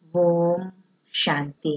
ஓம் சாந்தி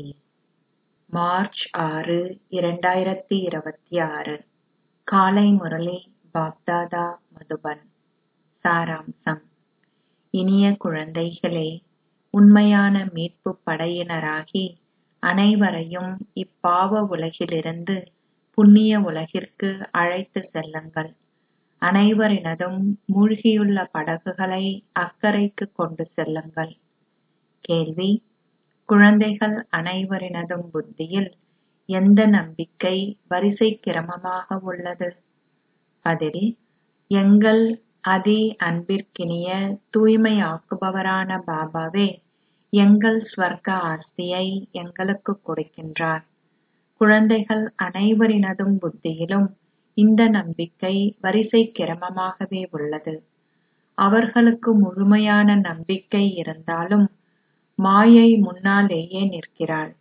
March ஆறு இரண்டாயிரத்தி இருபத்தி ஆறு காலை முரளி பாப்தாதா மதுபன் சாராம்சம் இனிய குழந்தைகளே உண்மையான மீட்புப் படையினராகி அனைவரையும் இப்பாவ உலகிலிருந்து புண்ணிய உலகிற்கு அழைத்துச் செல்லுங்கள் அனைவரினதும் மூழ்கியுள்ள படகுகளை அக்கரைக்குக் கொண்டு செல்லுங்கள் கேள்வி குழந்தைகள் அனைவரினதும் புத்தியில் எந்த நம்பிக்கை வரிசைக் கிரமமாக உள்ளது பதில் எங்கள் அதி அன்பிற்கினிய தூய்மையாக்குபவரான பாபாவே எங்கள் ஸ்வர்க்க ஆஸ்தியை எங்களுக்குக் கொடுக்கின்றார் குழந்தைகள் அனைவரினதும் புத்தியிலும் இந்த நம்பிக்கை வரிசைக் கிரமமாகவே உள்ளது அவர்களுக்கு முழுமையான நம்பிக்கை இருந்தாலும் மாயை முன்னாலேயே நிற்கிறாள்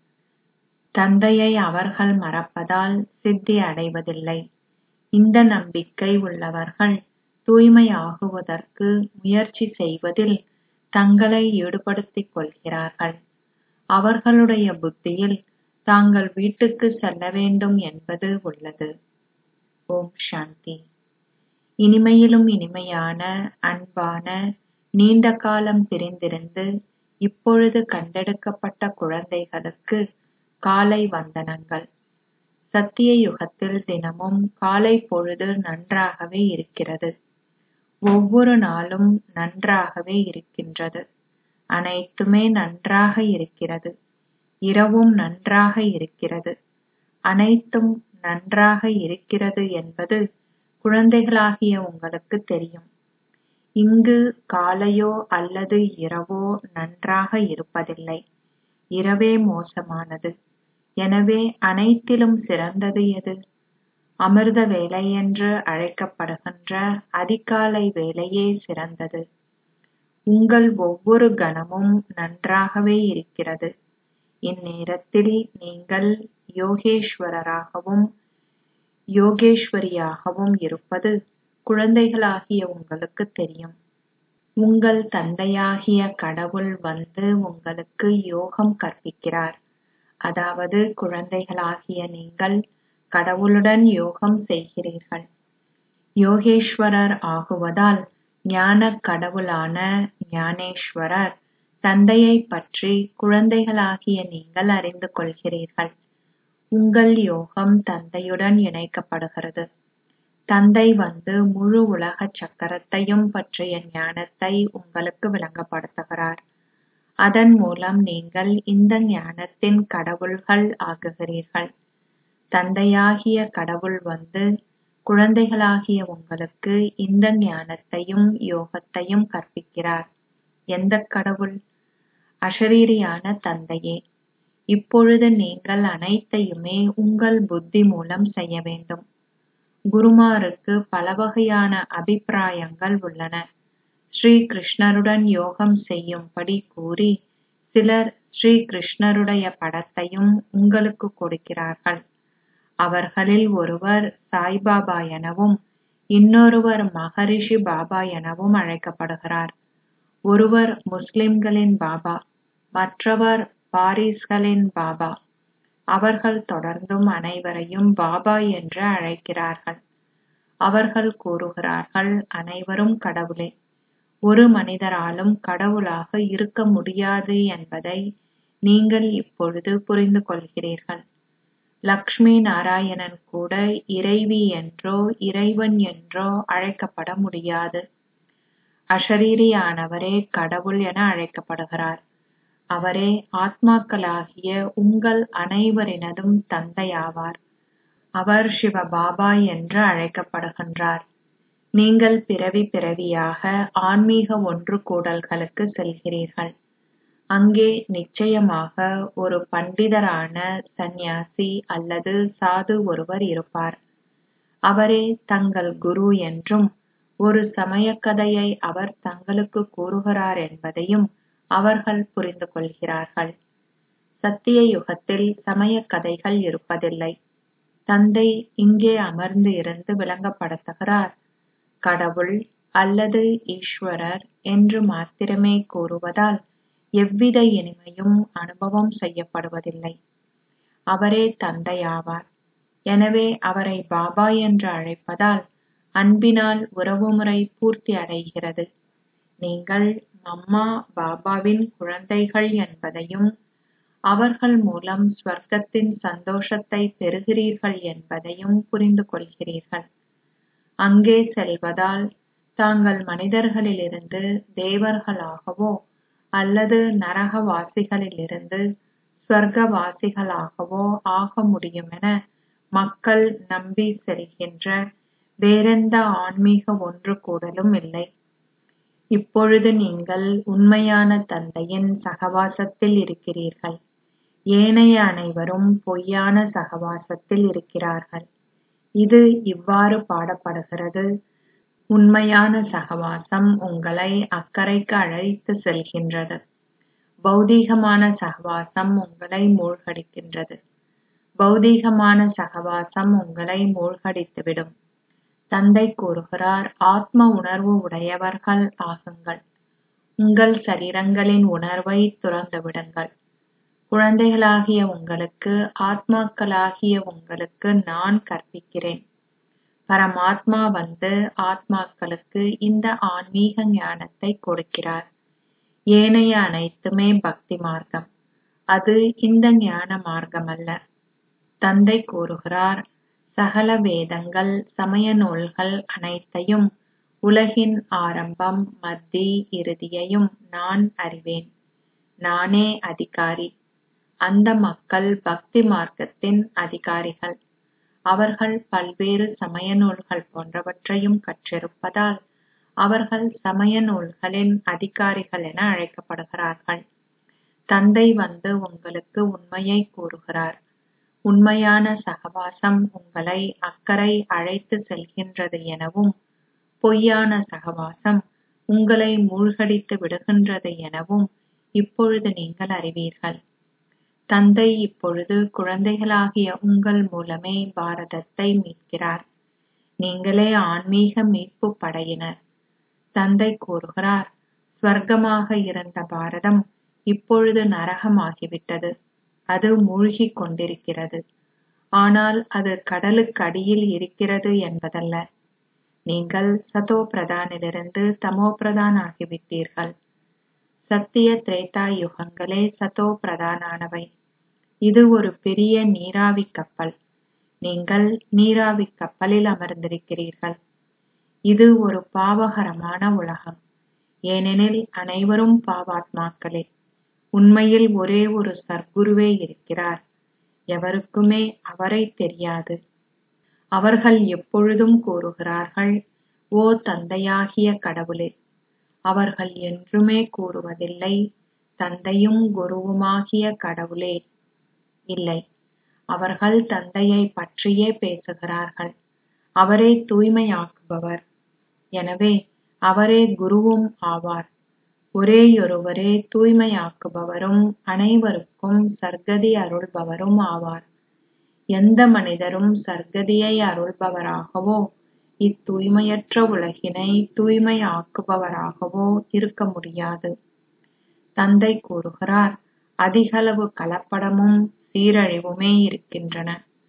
தந்தையை அவர்கள் மறப்பதால் சித்தி அடைவதில்லை இந்த நம்பிக்கை உள்ளவர்கள் தூய்மையாகுவதற்கு முயற்சி செய்வதில் தங்களை ஈடுபடுத்திக் கொள்கிறார்கள் அவர்களுடைய புத்தியில் தாங்கள் வீட்டுக்குச் செல்ல வேண்டும் என்பது உள்ளது ஓம் சாந்தி இனிமையிலும் இனிமையான அன்பான நீண்ட காலம் பிரிந்திருந்து இப்பொழுது கண்டெடுக்கப்பட்ட குழந்தைகளுக்கு காலை வந்தனங்கள் சத்திய யுகத்தில் தினமும் காலை பொழுது நன்றாகவே இருக்கிறது ஒவ்வொரு நாளும் நன்றாகவே இருக்கின்றது அனைத்துமே நன்றாக இருக்கிறது இரவும் நன்றாக இருக்கிறது அனைத்தும் நன்றாக இருக்கிறது என்பது குழந்தைகளாகிய உங்களுக்கு தெரியும் இங்கு காலையோ அல்லது இரவோ நன்றாக இருப்பதில்லை இரவே மோசமானது எனவே அனைத்திலும் சிறந்தது எது அமிர்த வேலை என்று அழைக்கப்படுகின்ற அதிகாலை வேலையே சிறந்தது உங்கள் ஒவ்வொரு கணமும் நன்றாகவே இருக்கிறது இந்நேரத்தில் நீங்கள் யோகேஸ்வரராகவும் யோகேஸ்வரியாகவும் இருப்பது குழந்தைகளாகிய உங்களுக்கு தெரியும் உங்கள் தந்தையாகிய கடவுள் வந்து உங்களுக்கு யோகம் கற்பிக்கிறார் அதாவது குழந்தைகளாகிய நீங்கள் கடவுளுடன் யோகம் செய்கிறீர்கள் யோகேஸ்வரர் ஆகுவதால் ஞான கடவுளான ஞானேஸ்வரர் தந்தையை பற்றி குழந்தைகளாகிய நீங்கள் அறிந்து கொள்கிறீர்கள் உங்கள் யோகம் தந்தையுடன் இணைக்கப்படுகிறது தந்தை வந்து முழு உலக சக்கரத்தையும் பற்றிய ஞானத்தை உங்களுக்கு விளங்கப்படுத்துகிறார் அதன் மூலம் நீங்கள் இந்த ஞானத்தின் கடவுள்கள் ஆகுகிறீர்கள் தந்தையாகிய கடவுள் வந்து குழந்தைகளாகிய உங்களுக்கு இந்த ஞானத்தையும் யோகத்தையும் கற்பிக்கிறார் எந்த கடவுள் அஷரீரியான தந்தையே இப்பொழுது நீங்கள் அனைத்தையுமே உங்கள் புத்தி மூலம் செய்ய வேண்டும் குருமாருக்கு பல வகையான அபிப்பிராயங்கள் உள்ளன ஸ்ரீ கிருஷ்ணருடன் யோகம் செய்யும்படி கூறி சிலர் ஸ்ரீ கிருஷ்ணருடைய படத்தையும் உங்களுக்கு கொடுக்கிறார்கள் அவர்களில் ஒருவர் சாய்பாபா எனவும் இன்னொருவர் மகரிஷி பாபா எனவும் அழைக்கப்படுகிறார் ஒருவர் முஸ்லிம்களின் பாபா மற்றவர் பாரிஸ்களின் பாபா அவர்கள் தொடர்ந்தும் அனைவரையும் பாபா என்று அழைக்கிறார்கள் அவர்கள் கூறுகிறார்கள் அனைவரும் கடவுளே ஒரு மனிதராலும் கடவுளாக இருக்க முடியாது என்பதை நீங்கள் இப்பொழுது புரிந்து கொள்கிறீர்கள் லக்ஷ்மி நாராயணன் கூட இறைவி என்றோ இறைவன் என்றோ அழைக்கப்பட முடியாது அஷரீரியானவரே கடவுள் என அழைக்கப்படுகிறார் அவரே ஆத்மாக்களாகிய உங்கள் அனைவரினதும் தந்தையாவார் அவர் சிவ பாபா என்று அழைக்கப்படுகின்றார் நீங்கள் பிறவி பிறவியாக ஆன்மீக ஒன்று கூடல்களுக்கு செல்கிறீர்கள் அங்கே நிச்சயமாக ஒரு பண்டிதரான சந்நியாசி அல்லது சாது ஒருவர் இருப்பார் அவரே தங்கள் குரு என்றும் ஒரு சமயக் கதையை அவர் தங்களுக்கு கூறுகிறார் என்பதையும் அவர்கள் புரிந்து கொள்கிறார்கள் சத்திய யுகத்தில் சமயக் கதைகள் இருப்பதில்லை தந்தை இங்கே அமர்ந்து இருந்து விளங்கப்படுத்துகிறார் கடவுள் அல்லது ஈஸ்வரர் என்று மாத்திரமே கூறுவதால் எவ்வித இனிமையும் அனுபவம் செய்யப்படுவதில்லை அவரே தந்தையாவார் எனவே அவரை பாபா என்று அழைப்பதால் அன்பினால் உறவுமுறை பூர்த்தி அடைகிறது நீங்கள் மம்மா பாபாவின் குழந்தைகள் என்பதையும் அவர்கள் மூலம் ஸ்வர்க்கத்தின் சந்தோஷத்தை பெறுகிறீர்கள் என்பதையும் புரிந்து கொள்கிறீர்கள் அங்கே செல்வதால் தாங்கள் மனிதர்களிலிருந்து தேவர்களாகவோ அல்லது நரகவாசிகளிலிருந்து ஸ்வர்க்கவாசிகளாகவோ ஆக முடியுமென மக்கள் நம்பி செல்கின்ற வேறெந்த ஆன்மீக ஒன்று கூடலும் இல்லை இப்பொழுது நீங்கள் உண்மையான தந்தையின் சகவாசத்தில் இருக்கிறீர்கள் ஏனைய அனைவரும் பொய்யான சகவாசத்தில் இருக்கிறார்கள் இது இவ்வாறு பாடப்படுகிறது உண்மையான சகவாசம் உங்களை அக்கறைக்கு அழைத்து செல்கின்றது பௌதீகமான சகவாசம் உங்களை மூழ்கடிக்கின்றது பௌதீகமான சகவாசம் உங்களை மூழ்கடித்துவிடும் தந்தை கூறுகிறார் ஆத்ம உணர்வு உடையவர்கள் ஆகுங்கள் உங்கள் சரீரங்களின் உணர்வை துறந்து விடுங்கள் குழந்தைகளாகிய உங்களுக்கு ஆத்மாக்களாகிய உங்களுக்கு நான் கற்பிக்கிறேன் பரமாத்மா வந்து ஆத்மாக்களுக்கு இந்த ஆன்மீக ஞானத்தை கொடுக்கிறார் ஏனைய அனைத்துமே பக்தி மார்க்கம் அது இந்த ஞான மார்க்கம் அல்ல தந்தை கூறுகிறார் சகல வேதங்கள் சமய நூல்கள் அனைத்தையும் உலகின் ஆரம்பம் மத்தி இறுதியையும் நான் அறிவேன் நானே அதிகாரி அந்த மக்கள் பக்தி மார்க்கத்தின் அதிகாரிகள் அவர்கள் பல்வேறு சமய நூல்கள் போன்றவற்றையும் கற்றிருப்பதால் அவர்கள் சமய நூல்களின் அதிகாரிகள் என அழைக்கப்படுகிறார்கள் தந்தை வந்து உங்களுக்கு உண்மையை கூறுகிறார் உண்மையான சகவாசம் உங்களை அக்கறை அழைத்து செல்கின்றது எனவும் பொய்யான சகவாசம் உங்களை மூழ்கடித்து விடுகின்றது எனவும் இப்பொழுது நீங்கள் அறிவீர்கள் தந்தை இப்பொழுது குழந்தைகளாகிய உங்கள் மூலமே பாரதத்தை மீட்கிறார் நீங்களே ஆன்மீக மீட்பு படையினர் தந்தை கூறுகிறார் ஸ்வர்க்கமாக இருந்த பாரதம் இப்பொழுது நரகமாகிவிட்டது அது மூழ்கிக் கொண்டிருக்கிறது ஆனால் அது கடலுக்கு அடியில் இருக்கிறது என்பதல்ல நீங்கள் சதோ பிரதானிலிருந்து தமோ பிரதான் ஆகிவிட்டீர்கள் சத்திய திரேதா யுகங்களே சதோ பிரதானானவை இது ஒரு பெரிய நீராவி கப்பல் நீங்கள் நீராவி கப்பலில் அமர்ந்திருக்கிறீர்கள் இது ஒரு பாவகரமான உலகம் ஏனெனில் அனைவரும் பாவாத்மாக்களே உண்மையில் ஒரே ஒரு சர்க்குருவே இருக்கிறார் எவருக்குமே அவரை தெரியாது அவர்கள் எப்பொழுதும் கூறுகிறார்கள் ஓ தந்தையாகிய கடவுளே அவர்கள் என்றுமே கூறுவதில்லை தந்தையும் குருவுமாகிய கடவுளே இல்லை அவர்கள் தந்தையை பற்றியே பேசுகிறார்கள் அவரே தூய்மையாக்குபவர் எனவே அவரே குருவும் ஆவார் ஒரேயொருவரே தூய்மையாக்குபவரும் அனைவருக்கும் சர்க்கதி அருள்பவரும் ஆவார் எந்த மனிதரும் சர்க்கதியை அருள்பவராகவோ இத்தூய்மையற்ற உலகினை தூய்மையாக்குபவராகவோ இருக்க முடியாது தந்தை கூறுகிறார் அதிகளவு கலப்படமும் சீரழிவுமே இருக்கின்றன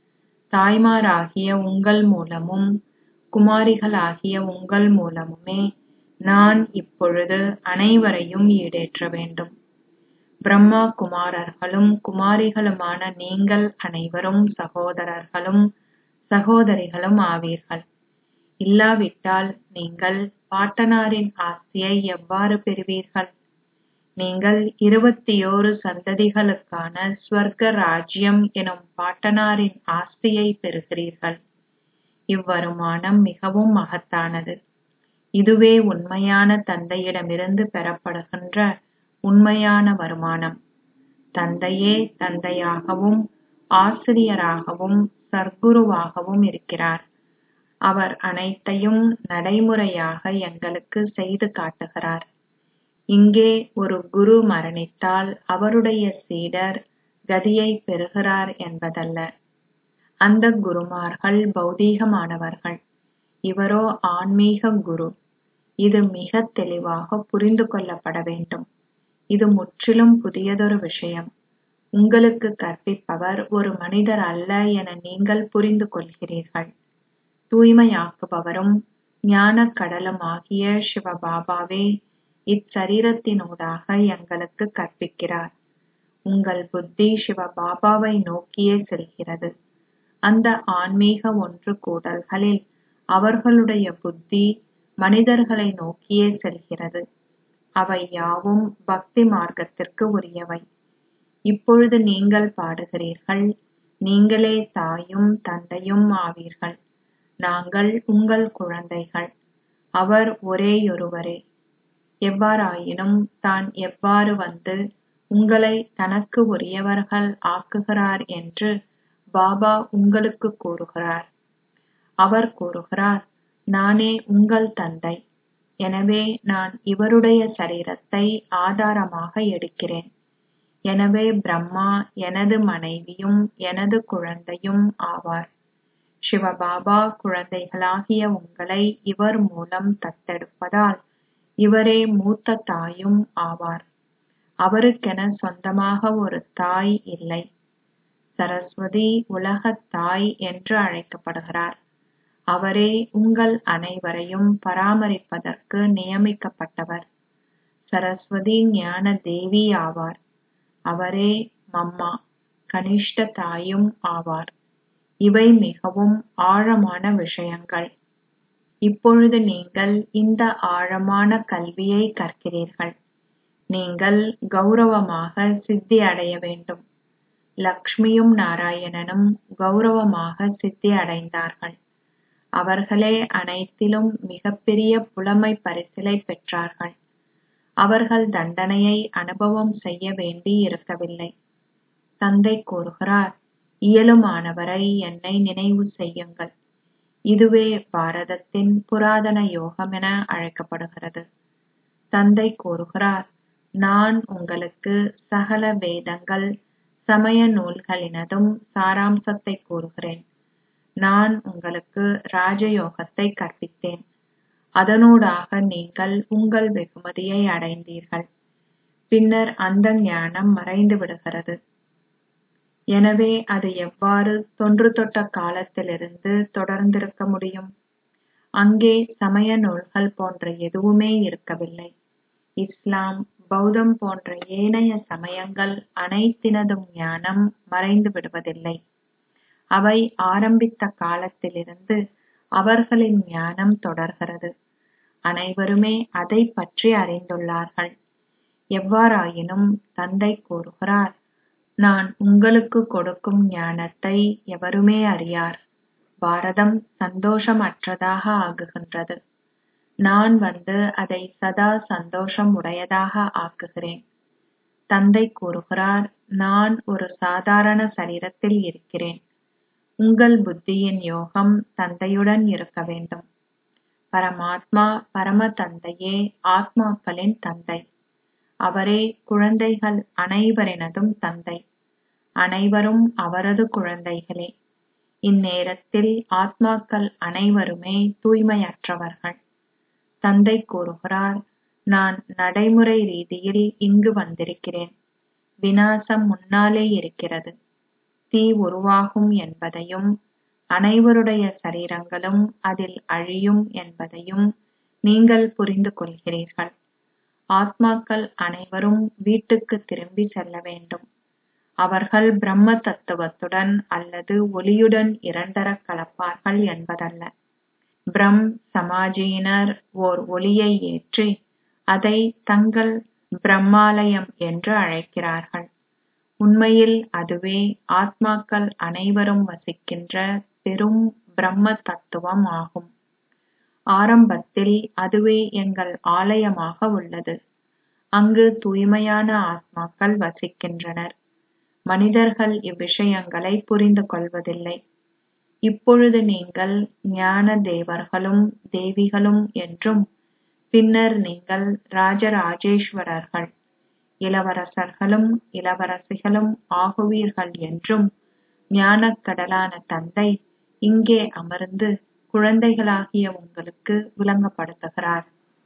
தாய்மாராகிய உங்கள் மூலமும் குமாரிகளாகிய உங்கள் மூலமுமே நான் இப்பொழுது அனைவரையும் ஈடேற்ற வேண்டும் பிரம்மா குமாரர்களும் குமாரிகளுமான நீங்கள் அனைவரும் சகோதரர்களும் சகோதரிகளும் ஆவீர்கள் இல்லாவிட்டால் நீங்கள் பாட்டனாரின் ஆஸ்தியை எவ்வாறு பெறுவீர்கள் நீங்கள் இருபத்தியோரு சந்ததிகளுக்கான ஸ்வர்க்க ராஜ்யம் எனும் பாட்டனாரின் ஆஸ்தியை பெறுகிறீர்கள் இவ்வருமானம் மிகவும் மகத்தானது இதுவே உண்மையான தந்தையிடமிருந்து பெறப்படுகின்ற உண்மையான வருமானம் தந்தையே தந்தையாகவும் ஆசிரியராகவும் சர்க்குருவாகவும் இருக்கிறார் அவர் அனைத்தையும் நடைமுறையாக எங்களுக்கு செய்து காட்டுகிறார் இங்கே ஒரு குரு மரணித்தால் அவருடைய சீடர் கதியை பெறுகிறார் என்பதல்ல அந்த குருமார்கள் பௌதீகமானவர்கள் இவரோ ஆன்மீக குரு இது மிக தெளிவாக புரிந்து கொள்ளப்பட வேண்டும் இது முற்றிலும் புதியதொரு விஷயம் உங்களுக்கு கற்பிப்பவர் ஒரு மனிதர் அல்ல என நீங்கள் புரிந்து கொள்கிறீர்கள் தூய்மையாக்குபவரும் ஞானக் கடலுமாகிய சிவபாபாவே இச்சரீரத்தினூடாக எங்களுக்கு கற்பிக்கிறார் உங்கள் புத்தி சிவபாபாவை நோக்கியே செல்கிறது அந்த ஆன்மீக ஒன்று கூடல்களில் அவர்களுடைய புத்தி மனிதர்களை நோக்கியே செல்கிறது அவை யாவும் பக்தி மார்க்கத்திற்கு உரியவை இப்பொழுது நீங்கள் பாடுகிறீர்கள் நீங்களே தாயும் தந்தையும் ஆவீர்கள் நாங்கள் உங்கள் குழந்தைகள் அவர் ஒரேயொருவரே எவ்வாறாயினும் தான் எவ்வாறு வந்து உங்களை தனக்கு உரியவர்கள் ஆக்குகிறார் என்று பாபா உங்களுக்கு கூறுகிறார் அவர் கூறுகிறார் நானே உங்கள் தந்தை எனவே நான் இவருடைய சரீரத்தை ஆதாரமாக எடுக்கிறேன் எனவே பிரம்மா எனது மனைவியும் எனது குழந்தையும் ஆவார் சிவபாபா குழந்தைகளாகிய உங்களை இவர் மூலம் தத்தெடுப்பதால் இவரே மூத்த தாயும் ஆவார் அவருக்கென சொந்தமாக ஒரு தாய் இல்லை சரஸ்வதி உலகத் தாய் என்று அழைக்கப்படுகிறார் அவரே உங்கள் அனைவரையும் பராமரிப்பதற்கு நியமிக்கப்பட்டவர் சரஸ்வதி ஞான தேவி ஆவார் அவரே மம்மா கனிஷ்ட தாயும் ஆவார் இவை மிகவும் ஆழமான விஷயங்கள் இப்பொழுது நீங்கள் இந்த ஆழமான கல்வியை கற்கிறீர்கள் நீங்கள் கௌரவமாக சித்தி அடைய வேண்டும் லக்ஷ்மியும் நாராயணனும் கௌரவமாக சித்தி அடைந்தார்கள் அவர்களே அனைத்திலும் மிகப்பெரிய புலமை பரிசிலை பெற்றார்கள் அவர்கள் தண்டனையை அனுபவம் செய்ய வேண்டி இருக்கவில்லை தந்தை கூறுகிறார் இயலுமானவரை என்னை நினைவு செய்யுங்கள் இதுவே பாரதத்தின் புராதன யோகம் என அழைக்கப்படுகிறது தந்தை கூறுகிறார் நான் உங்களுக்கு சகல வேதங்கள் சமய நூல்களினதும் சாராம்சத்தை கூறுகிறேன் நான் உங்களுக்கு ராஜயோகத்தை கற்பித்தேன் அதனூடாக நீங்கள் உங்கள் வெகுமதியை அடைந்தீர்கள் பின்னர் அந்த ஞானம் மறைந்து விடுகிறது எனவே அது எவ்வாறு தொன்று தொட்ட காலத்திலிருந்து தொடர்ந்திருக்க முடியும் அங்கே சமய நூல்கள் போன்ற எதுவுமே இருக்கவில்லை இஸ்லாம் பௌத்தம் போன்ற ஏனைய சமயங்கள் அனைத்தினதும் ஞானம் மறைந்து விடுவதில்லை அவை ஆரம்பித்த காலத்திலிருந்து அவர்களின் ஞானம் தொடர்கிறது அனைவருமே அதை பற்றி அறிந்துள்ளார்கள் எவ்வாறாயினும் தந்தை கூறுகிறார் நான் உங்களுக்கு கொடுக்கும் ஞானத்தை எவருமே அறியார் பாரதம் சந்தோஷமற்றதாக ஆகுகின்றது நான் வந்து அதை சதா சந்தோஷம் உடையதாக ஆக்குகிறேன் தந்தை கூறுகிறார் நான் ஒரு சாதாரண சரீரத்தில் இருக்கிறேன் உங்கள் புத்தியின் யோகம் தந்தையுடன் இருக்க வேண்டும் பரமாத்மா பரம தந்தையே ஆத்மாக்களின் தந்தை அவரே குழந்தைகள் அனைவரினதும் தந்தை அனைவரும் அவரது குழந்தைகளே இந்நேரத்தில் ஆத்மாக்கள் அனைவருமே தூய்மையற்றவர்கள் தந்தை கூறுகிறார் நான் நடைமுறை ரீதியில் இங்கு வந்திருக்கிறேன் வினாசம் முன்னாலே இருக்கிறது தீ உருவாகும் என்பதையும் அனைவருடைய சரீரங்களும் அதில் அழியும் என்பதையும் நீங்கள் புரிந்து கொள்கிறீர்கள் ஆத்மாக்கள் அனைவரும் வீட்டுக்கு திரும்பி செல்ல வேண்டும் அவர்கள் பிரம்ம தத்துவத்துடன் அல்லது ஒளியுடன் இரண்டர கலப்பார்கள் என்பதல்ல பிரம் சமாஜியினர் ஓர் ஒளியை ஏற்றி அதை தங்கள் பிரம்மாலயம் என்று அழைக்கிறார்கள் உண்மையில் அதுவே ஆத்மாக்கள் அனைவரும் வசிக்கின்ற பெரும் பிரம்ம தத்துவம் ஆகும் ஆரம்பத்தில் அதுவே எங்கள் ஆலயமாக உள்ளது அங்கு தூய்மையான ஆத்மாக்கள் வசிக்கின்றனர் மனிதர்கள் இவ்விஷயங்களை புரிந்து கொள்வதில்லை இப்பொழுது நீங்கள் ஞான தேவர்களும் தேவிகளும் என்றும் பின்னர் நீங்கள் ராஜராஜேஸ்வரர்கள் இளவரசர்களும் இளவரசிகளும் ஆகுவீர்கள் என்றும் ஞானக் கடலான தந்தை இங்கே அமர்ந்து குழந்தைகளாகிய உங்களுக்கு விளங்கப்படுத்துகிறார்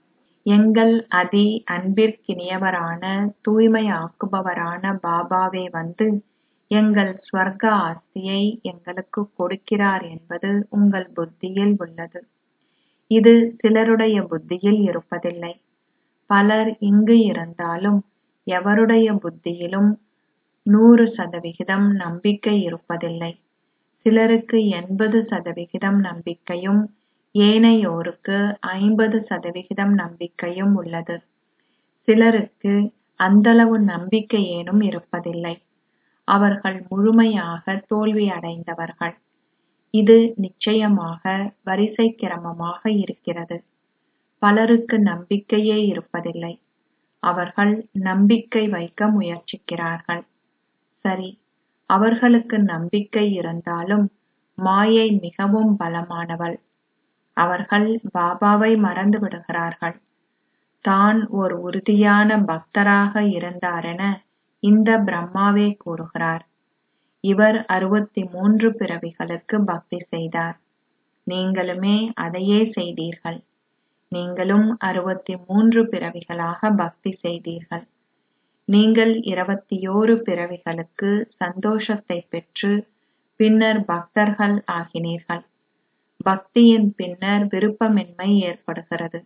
எங்கள் அதி அன்பிற்கினியவரான தூய்மையாக்குபவரான பாபாவே வந்து எங்கள் ஸ்வர்க்க ஆஸ்தியை எங்களுக்கு கொடுக்கிறார் என்பது உங்கள் புத்தியில் உள்ளது இது சிலருடைய புத்தியில் இருப்பதில்லை பலர் இங்கு இருந்தாலும் எவருடைய புத்தியிலும் நூறு சதவிகிதம் நம்பிக்கை இருப்பதில்லை சிலருக்கு எண்பது சதவிகிதம் நம்பிக்கையும் ஏனையோருக்கு ஐம்பது சதவிகிதம் நம்பிக்கையும் உள்ளது சிலருக்கு அந்தளவு நம்பிக்கையேனும் இருப்பதில்லை அவர்கள் முழுமையாக தோல்வி அடைந்தவர்கள் இது நிச்சயமாக வரிசை கிரமமாக இருக்கிறது பலருக்கு நம்பிக்கையே இருப்பதில்லை அவர்கள் நம்பிக்கை வைக்க முயற்சிக்கிறார்கள் சரி அவர்களுக்கு நம்பிக்கை இருந்தாலும் மாயை மிகவும் பலமானவள் அவர்கள் பாபாவை மறந்து விடுகிறார்கள் தான் ஒரு உறுதியான பக்தராக இருந்தாரென இந்த பிரம்மாவே கூறுகிறார் இவர் அறுபத்தி மூன்று பிறவிகளுக்கு பக்தி செய்தார் நீங்களுமே அதையே செய்தீர்கள் நீங்களும் அறுபத்தி மூன்று பிறவிகளாக பக்தி செய்தீர்கள் நீங்கள் இருபத்தியோரு பிறவிகளுக்கு சந்தோஷத்தை பெற்று பின்னர் பக்தர்கள் ஆகினீர்கள் பக்தியின் பின்னர் விருப்பமின்மை ஏற்படுகிறது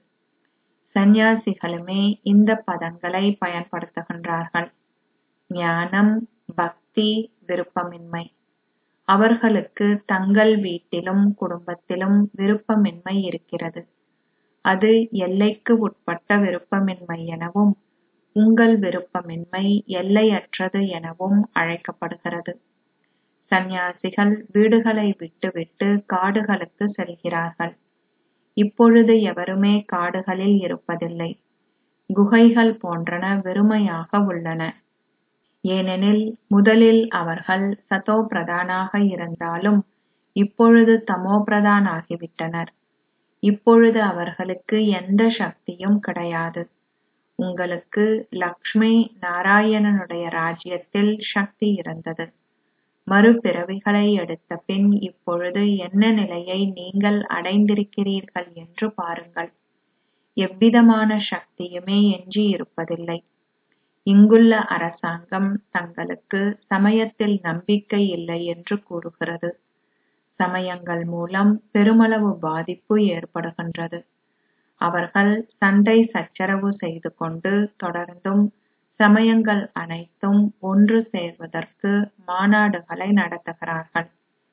சந்நியாசிகளுமே இந்த பதங்களை பயன்படுத்துகின்றார்கள் ஞானம் பக்தி விருப்பமின்மை அவர்களுக்கு தங்கள் வீட்டிலும் குடும்பத்திலும் விருப்பமின்மை இருக்கிறது அது எல்லைக்கு உட்பட்ட விருப்பமின்மை எனவும் உங்கள் விருப்பமின்மை எல்லையற்றது எனவும் அழைக்கப்படுகிறது சந்நியாசிகள் வீடுகளை விட்டுவிட்டு காடுகளுக்கு செல்கிறார்கள் இப்பொழுது எவருமே காடுகளில் இருப்பதில்லை குகைகள் போன்றன வெறுமையாக உள்ளன ஏனெனில் முதலில் அவர்கள் சதோ பிரதானாக இருந்தாலும் இப்பொழுது தமோ பிரதான் ஆகிவிட்டனர் இப்பொழுது அவர்களுக்கு எந்த சக்தியும் கிடையாது உங்களுக்கு லக்ஷ்மி நாராயணனுடைய ராஜ்யத்தில் சக்தி இருந்தது மறுபிறவிகளை எடுத்த பின் இப்பொழுது என்ன நிலையை நீங்கள் அடைந்திருக்கிறீர்கள் என்று பாருங்கள் எவ்விதமான சக்தியுமே எஞ்சி இருப்பதில்லை இங்குள்ள அரசாங்கம் தங்களுக்கு சமயத்தில் நம்பிக்கை இல்லை என்று கூறுகிறது சமயங்கள் மூலம் பெருமளவு பாதிப்பு ஏற்படுகின்றது அவர்கள் சண்டை சச்சரவு செய்து கொண்டு தொடர்ந்தும் சமயங்கள் அனைத்தும் ஒன்று சேர்வதற்கு மாநாடுகளை நடத்துகிறார்கள்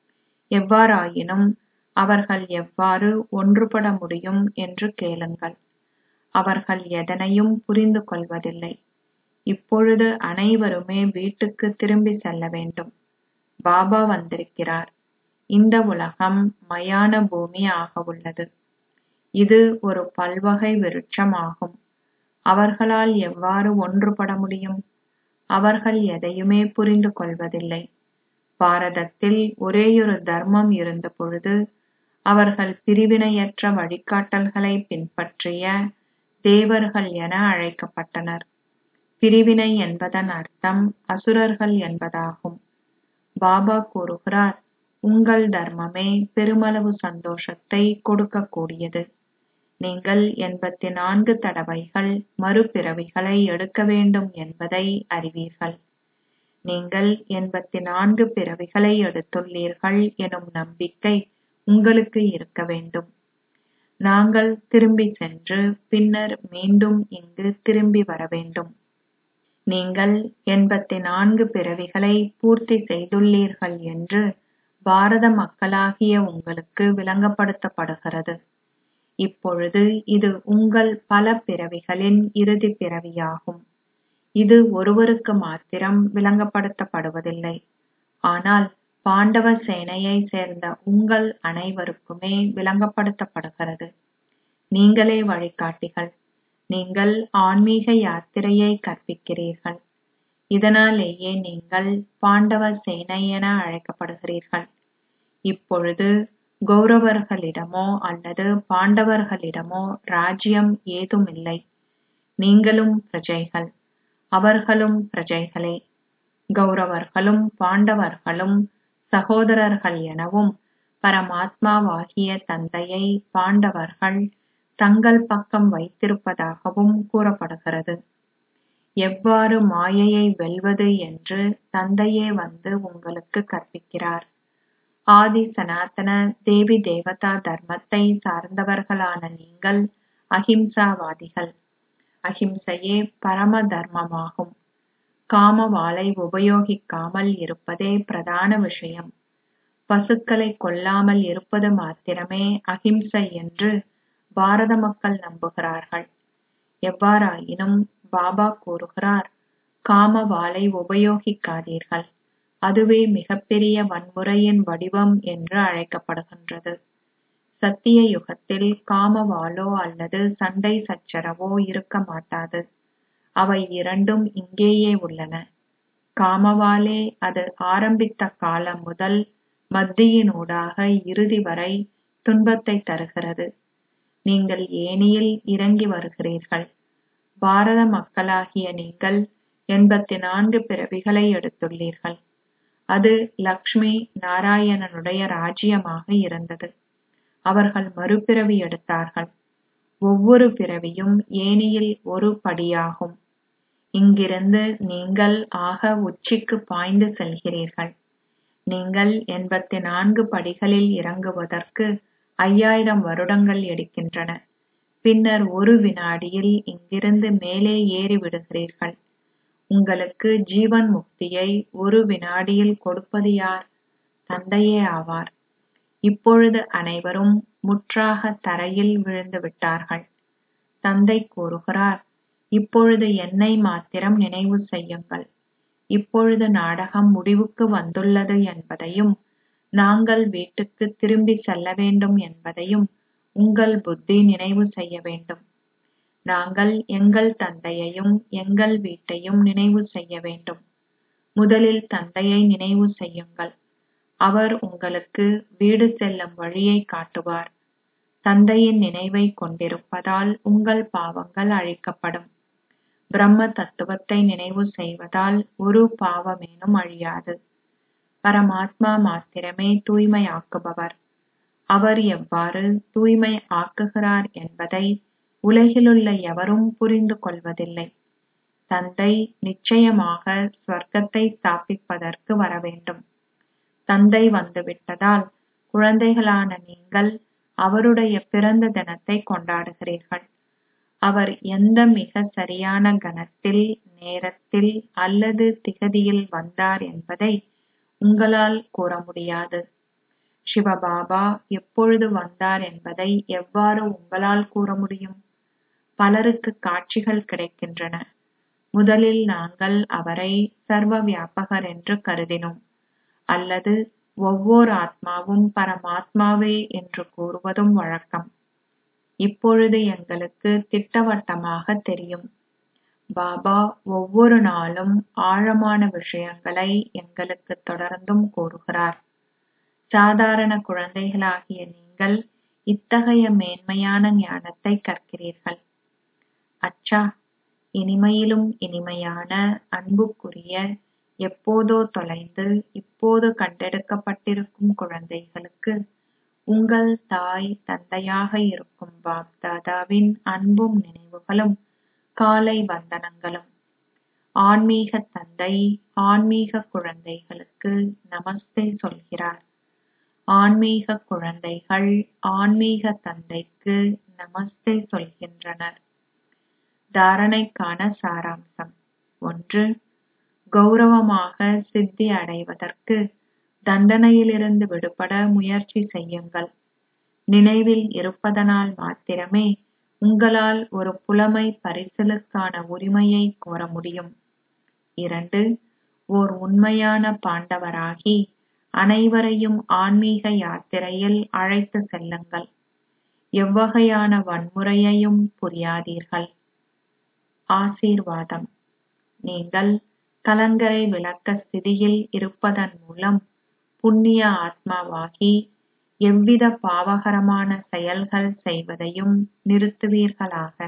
எவ்வாறாயினும் அவர்கள் எவ்வாறு ஒன்றுபட முடியும் என்று கேளுங்கள் அவர்கள் எதனையும் புரிந்து கொள்வதில்லை இப்பொழுது அனைவருமே வீட்டுக்கு திரும்பி செல்ல வேண்டும் பாபா வந்திருக்கிறார் இந்த உலகம் மயான பூமி ஆக உள்ளது இது ஒரு பல்வகை விருட்சம் ஆகும் அவர்களால் எவ்வாறு ஒன்றுபட முடியும் அவர்கள் எதையுமே புரிந்து கொள்வதில்லை பாரதத்தில் ஒரேயொரு தர்மம் இருந்த பொழுது அவர்கள் பிரிவினையற்ற வழிகாட்டல்களை பின்பற்றிய தேவர்கள் என அழைக்கப்பட்டனர் பிரிவினை என்பதன் அர்த்தம் அசுரர்கள் என்பதாகும் பாபா கூறுகிறார் உங்கள் தர்மமே பெருமளவு சந்தோஷத்தை கொடுக்கக்கூடியது நீங்கள் எண்பத்தி நான்கு தடவைகள் மறுபிறவிகளை எடுக்க வேண்டும் என்பதை அறிவீர்கள் நீங்கள் எண்பத்தி நான்கு பிறவிகளை எடுத்துள்ளீர்கள் எனும் நம்பிக்கை உங்களுக்கு இருக்க வேண்டும் நாங்கள் திரும்பி சென்று பின்னர் மீண்டும் இங்கு திரும்பி வர வேண்டும் நீங்கள் எண்பத்தி நான்கு பிறவிகளை பூர்த்தி செய்துள்ளீர்கள் என்று பாரத மக்களாகிய உங்களுக்கு விளங்கப்படுத்தப்படுகிறது இப்பொழுது இது உங்கள் பல பிறவிகளின் இறுதி பிறவியாகும் இது ஒருவருக்கு மாத்திரம் விளங்கப்படுத்தப்படுவதில்லை ஆனால் பாண்டவ சேனையை சேர்ந்த உங்கள் அனைவருக்குமே விளங்கப்படுத்தப்படுகிறது நீங்களே வழிகாட்டிகள் நீங்கள் ஆன்மீக யாத்திரையை கற்பிக்கிறீர்கள் இதனாலேயே நீங்கள் பாண்டவ சேனை என அழைக்கப்படுகிறீர்கள் இப்பொழுது கௌரவர்களிடமோ அல்லது பாண்டவர்களிடமோ ராஜ்யம் ஏதுமில்லை நீங்களும் பிரஜைகள் அவர்களும் பிரஜைகளே கௌரவர்களும் பாண்டவர்களும் சகோதரர்கள் எனவும் பரமாத்மாவாகிய தந்தையை பாண்டவர்கள் தங்கள் பக்கம் வைத்திருப்பதாகவும் கூறப்படுகிறது எவ்வாறு மாயையை வெல்வது என்று தந்தையே வந்து உங்களுக்கு கற்பிக்கிறார் ஆதி சனாதன தேவி தேவதா தர்மத்தை சார்ந்தவர்களான நீங்கள் அஹிம்சாவாதிகள் அஹிம்சையே பரம தர்மமாகும் காமவாளை உபயோகிக்காமல் இருப்பதே பிரதான விஷயம் பசுக்களை கொல்லாமல் இருப்பது மாத்திரமே அஹிம்சை என்று பாரத மக்கள் நம்புகிறார்கள் எவ்வாறாயினும் பாபா கூறுகிறார் காம வாளை உபயோகிக்காதீர்கள் அதுவே மிகப்பெரிய வன்முறையின் வடிவம் என்று அழைக்கப்படுகின்றது சத்திய யுகத்தில் காம வாளோ அல்லது சண்டை சச்சரவோ இருக்க மாட்டாது அவை இரண்டும் இங்கேயே உள்ளன காமவாலே அது ஆரம்பித்த காலம் முதல் மத்தியினூடாக இறுதி வரை துன்பத்தை தருகிறது நீங்கள் ஏனியில் இறங்கி வருகிறீர்கள் பாரத மக்களாகிய நீங்கள் எண்பத்தி நான்கு பிறவிகளை எடுத்துள்ளீர்கள் அது லக்ஷ்மி நாராயணனுடைய ராஜ்யமாக இருந்தது அவர்கள் மறுபிறவி எடுத்தார்கள் ஒவ்வொரு பிறவியும் ஏனியில் ஒரு படியாகும் இங்கிருந்து நீங்கள் ஆக உச்சிக்கு பாய்ந்து செல்கிறீர்கள் நீங்கள் எண்பத்தி நான்கு படிகளில் இறங்குவதற்கு ஐயாயிரம் வருடங்கள் எடுக்கின்றன பின்னர் ஒரு வினாடியில் இங்கிருந்து மேலே ஏறி விடுகிறீர்கள் உங்களுக்கு ஜீவன் முக்தியை ஒரு வினாடியில் கொடுப்பது யார் தந்தையே ஆவார் இப்பொழுது அனைவரும் முற்றாக தரையில் விழுந்து விட்டார்கள் தந்தை கூறுகிறார் இப்பொழுது என்னை மாத்திரம் நினைவு செய்யுங்கள் இப்பொழுது நாடகம் முடிவுக்கு வந்துள்ளது என்பதையும் நாங்கள் வீட்டுக்கு திரும்பி செல்ல வேண்டும் என்பதையும் உங்கள் புத்தி நினைவு செய்ய வேண்டும் நாங்கள் எங்கள் தந்தையையும் எங்கள் வீட்டையும் நினைவு செய்ய வேண்டும் முதலில் தந்தையை நினைவு செய்யுங்கள் அவர் உங்களுக்கு வீடு செல்லும் வழியை காட்டுவார் தந்தையின் நினைவை கொண்டிருப்பதால் உங்கள் பாவங்கள் அழிக்கப்படும் பிரம்ம தத்துவத்தை நினைவு செய்வதால் ஒரு பாவமேனும் அழியாது பரமாத்மா மாத்திரமே தூய்மையாக்குபவர் அவர் எவ்வாறு தூய்மை ஆக்குகிறார் என்பதை உலகிலுள்ள எவரும் புரிந்து கொள்வதில்லை தந்தை நிச்சயமாக ஸ்வர்க்கத்தை ஸ்தாபிப்பதற்கு வர வேண்டும் தந்தை வந்துவிட்டதால் குழந்தைகளான நீங்கள் அவருடைய பிறந்த தினத்தை கொண்டாடுகிறீர்கள் அவர் எந்த மிக சரியான கணத்தில் நேரத்தில் அல்லது திகதியில் வந்தார் என்பதை உங்களால் கூற முடியாது சிவபாபா எப்பொழுது வந்தார் என்பதை எவ்வாறு உங்களால் கூற முடியும் பலருக்கு காட்சிகள் கிடைக்கின்றன முதலில் நாங்கள் அவரை சர்வ வியாபகர் என்று கருதினோம் அல்லது ஒவ்வொரு ஆத்மாவும் பரமாத்மாவே என்று கூறுவதும் வழக்கம் இப்பொழுது எங்களுக்கு திட்டவட்டமாக தெரியும் பாபா ஒவ்வொரு நாளும் ஆழமான விஷயங்களை எங்களுக்கு தொடர்ந்தும் கூறுகிறார் சாதாரண குழந்தைகளாகிய நீங்கள் இத்தகைய மேன்மையான ஞானத்தை கற்கிறீர்கள் அச்சா இனிமையிலும் இனிமையான அன்புக்குரிய எப்போதோ தொலைந்து இப்போது கண்டெடுக்கப்பட்டிருக்கும் குழந்தைகளுக்கு உங்கள் தாய் தந்தையாக இருக்கும் பாப்தாதாவின் அன்பும் நினைவுகளும் காலை வந்தனங்களும் ஆன்மீக தந்தை ஆன்மீக குழந்தைகளுக்கு நமஸ்தே சொல்கிறார் ஆன்மீக குழந்தைகள் ஆன்மீக தந்தைக்கு நமஸ்தே சொல்கின்றனர் தாரணைக்கான சாராம்சம் ஒன்று கௌரவமாக சித்தி அடைவதற்கு தண்டனையிலிருந்து விடுபட முயற்சி செய்யுங்கள் நினைவில் இருப்பதனால் மாத்திரமே உங்களால் ஒரு புலமை பரிசலுக்கான உரிமையை கோர முடியும் இரண்டு ஓர் உண்மையான பாண்டவராகி அனைவரையும் ஆன்மீக யாத்திரையில் அழைத்து செல்லுங்கள் எவ்வகையான வன்முறையையும் புரியாதீர்கள் ஆசீர்வாதம் நீங்கள் கலங்கரை விளக்க ஸ்திதியில் இருப்பதன் மூலம் புண்ணிய ஆத்மாவாகி எவ்வித பாவகரமான செயல்கள் செய்வதையும் நிறுத்துவீர்களாக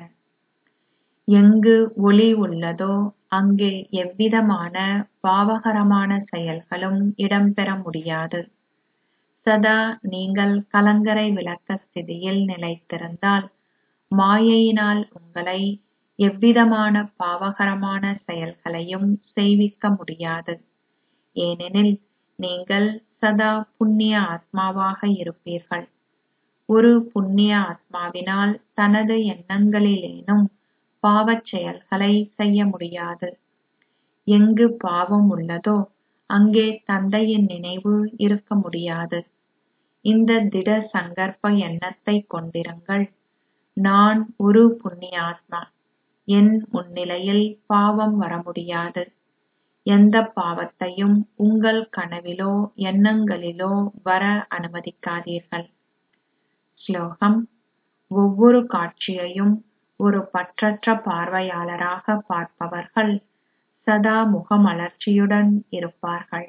எங்கு ஒளி உள்ளதோ அங்கே எவ்விதமான பாவகரமான செயல்களும் இடம்பெற முடியாது சதா நீங்கள் கலங்கரை விளக்க ஸ்திதியில் நிலைத்திருந்தால் மாயையினால் உங்களை எவ்விதமான பாவகரமான செயல்களையும் செய்விக்க முடியாது ஏனெனில் நீங்கள் சதா புண்ணிய ஆத்மாவாக இருப்பீர்கள் ஒரு புண்ணிய ஆத்மாவினால் தனது எண்ணங்களிலேனும் பாவச் செயல்களை செய்ய முடியாது எங்கு பாவம் உள்ளதோ அங்கே தந்தையின் நினைவு இருக்க முடியாது இந்த திட சங்கற்ப எண்ணத்தை கொண்டிருங்கள் நான் ஒரு புண்ணியாத்மா என் முன்னிலையில் பாவம் வர முடியாது எந்த பாவத்தையும் உங்கள் கனவிலோ எண்ணங்களிலோ வர அனுமதிக்காதீர்கள் ஸ்லோகம் ஒவ்வொரு காட்சியையும் ஒரு பற்றற்ற பார்வையாளராக பார்ப்பவர்கள் சதா முகமலர்ச்சியுடன் இருப்பார்கள்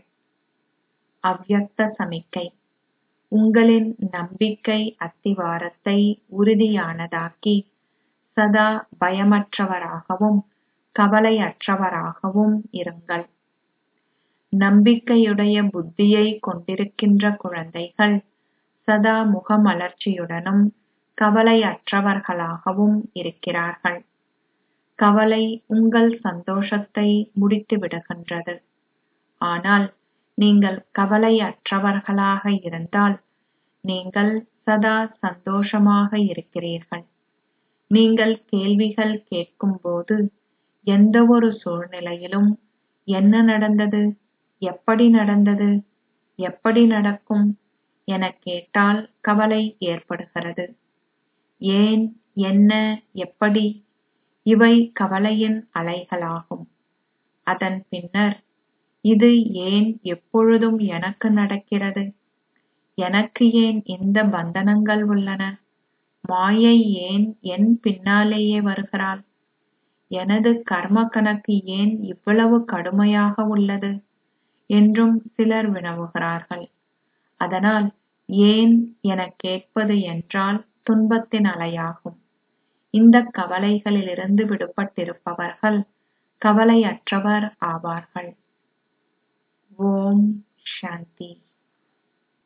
அவ்யக்த சமிக்கை உங்களின் நம்பிக்கை அத்திவாரத்தை உறுதியானதாக்கி சதா பயமற்றவராகவும் கவலையற்றவராகவும் இருங்கள் நம்பிக்கையுடைய புத்தியை கொண்டிருக்கின்ற குழந்தைகள் சதா முகமலர்ச்சியுடனும் கவலையற்றவர்களாகவும் இருக்கிறார்கள் கவலை உங்கள் சந்தோஷத்தை முடித்து விடுகின்றது ஆனால் நீங்கள் கவலையற்றவர்களாக இருந்தால் நீங்கள் சதா சந்தோஷமாக இருக்கிறீர்கள் நீங்கள் கேள்விகள் கேட்கும்போது எந்தவொரு சூழ்நிலையிலும் என்ன நடந்தது எப்படி நடந்தது எப்படி நடக்கும் எனக் கேட்டால் கவலை ஏற்படுகிறது ஏன் என்ன எப்படி இவை கவலையின் அலைகளாகும் அதன் பின்னர் இது ஏன் எப்பொழுதும் எனக்கு நடக்கிறது எனக்கு ஏன் இந்த பந்தனங்கள் உள்ளன மாயை ஏன் என் பின்னாலேயே வருகிறாள் எனது கர்ம கணக்கு ஏன் இவ்வளவு கடுமையாக உள்ளது என்றும் சிலர் வினவுகிறார்கள் அதனால் ஏன் எனக் கேட்பது என்றால் துன்பத்தின் அலையாகும் இந்த கவலைகளிலிருந்து விடுபட்டிருப்பவர்கள் கவலையற்றவர் ஆவார்கள் ஓம் சாந்தி